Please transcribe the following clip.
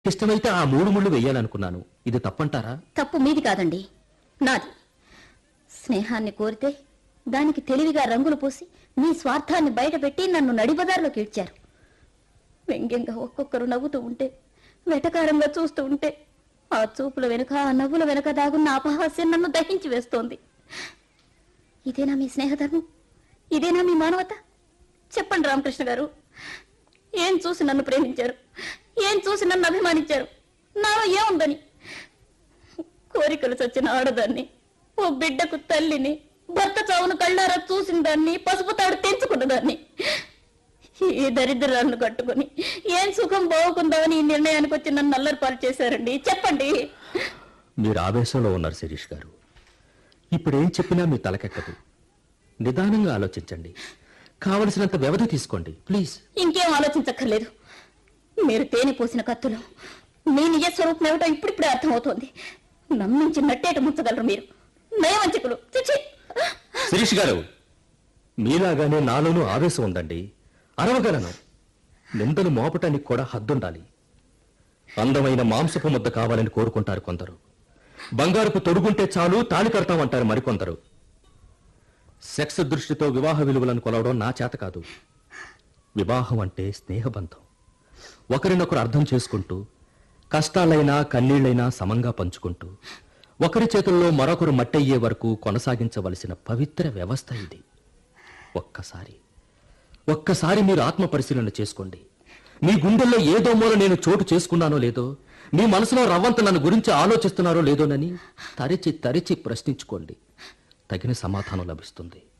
ఇష్టమైతే ఆ మూడు ముళ్ళు వెయ్యాలనుకున్నాను ఇది తప్పంటారా తప్పు మీది కాదండి నాది స్నేహాన్ని కోరితే దానికి తెలివిగా రంగులు పూసి మీ స్వార్థాన్ని బయటపెట్టి నన్ను నడిబజార్లోకి ఇడ్చారు వ్యంగ్యంగా ఒక్కొక్కరు నవ్వుతూ ఉంటే వెటకారంగా చూస్తూ ఉంటే ఆ చూపుల వెనుక ఆ నవ్వుల వెనుక దాగున్న అపహాస్యం నన్ను దహించి వేస్తోంది ఇదేనా మీ స్నేహధర్మం ఇదేనా మీ మానవత చెప్పండి రామకృష్ణ గారు ఏం చూసి నన్ను ప్రేమించారు ఏం చూసి నన్ను అభిమానించారు నాలో ఏముందని కోరికలు చచ్చిన ఆడదాన్ని ఓ బిడ్డకు తల్లిని భర్త చావును కళ్ళారా చూసిన దాన్ని పసుపు తాడు తెంచుకున్న దాన్ని ఈ దరిద్రాలను కట్టుకుని ఏం సుఖం బాగుకుందామని ఈ నిర్ణయానికి వచ్చి నన్ను నల్లరిపాలు చేశారండి చెప్పండి మీరు ఆవేశంలో ఉన్నారు శిరీష్ గారు ఇప్పుడేం చెప్పినా మీ తలకెక్కదు నిదానంగా ఆలోచించండి కావలసినంత వ్యవధి తీసుకోండి ప్లీజ్ ఇంకేం ఆలోచించక్కర్లేదు మీరు తేనె పోసిన కత్తులు మీ నిజ స్వరూపం ఏమిటో ఇప్పుడిప్పుడే అర్థమవుతోంది నమ్మించి నట్టేట ముంచగలరు మీరు నయవంచకులు చిచి శిరీష్ గారు మీలాగానే నాలోనూ ఆవేశం ఉందండి అరవగలను నిందలు మోపటానికి కూడా హద్దుండాలి అందమైన మాంసపు ముద్ద కావాలని కోరుకుంటారు కొందరు బంగారపు తొడుగుంటే చాలు తాళి కడతామంటారు మరికొందరు సెక్స్ దృష్టితో వివాహ విలువలను కొలవడం నా చేత కాదు వివాహం అంటే స్నేహబంధం ఒకరినొకరు అర్థం చేసుకుంటూ కష్టాలైనా కన్నీళ్లైనా సమంగా పంచుకుంటూ ఒకరి చేతుల్లో మరొకరు మట్టయ్యే వరకు కొనసాగించవలసిన పవిత్ర వ్యవస్థ ఇది ఒక్కసారి ఒక్కసారి మీరు ఆత్మ పరిశీలన చేసుకోండి మీ గుండెల్లో ఏదో మూల నేను చోటు చేసుకున్నానో లేదో మీ మనసులో రవ్వంత నన్ను గురించి ఆలోచిస్తున్నారో లేదోనని తరిచి తరిచి ప్రశ్నించుకోండి తగిన సమాధానం లభిస్తుంది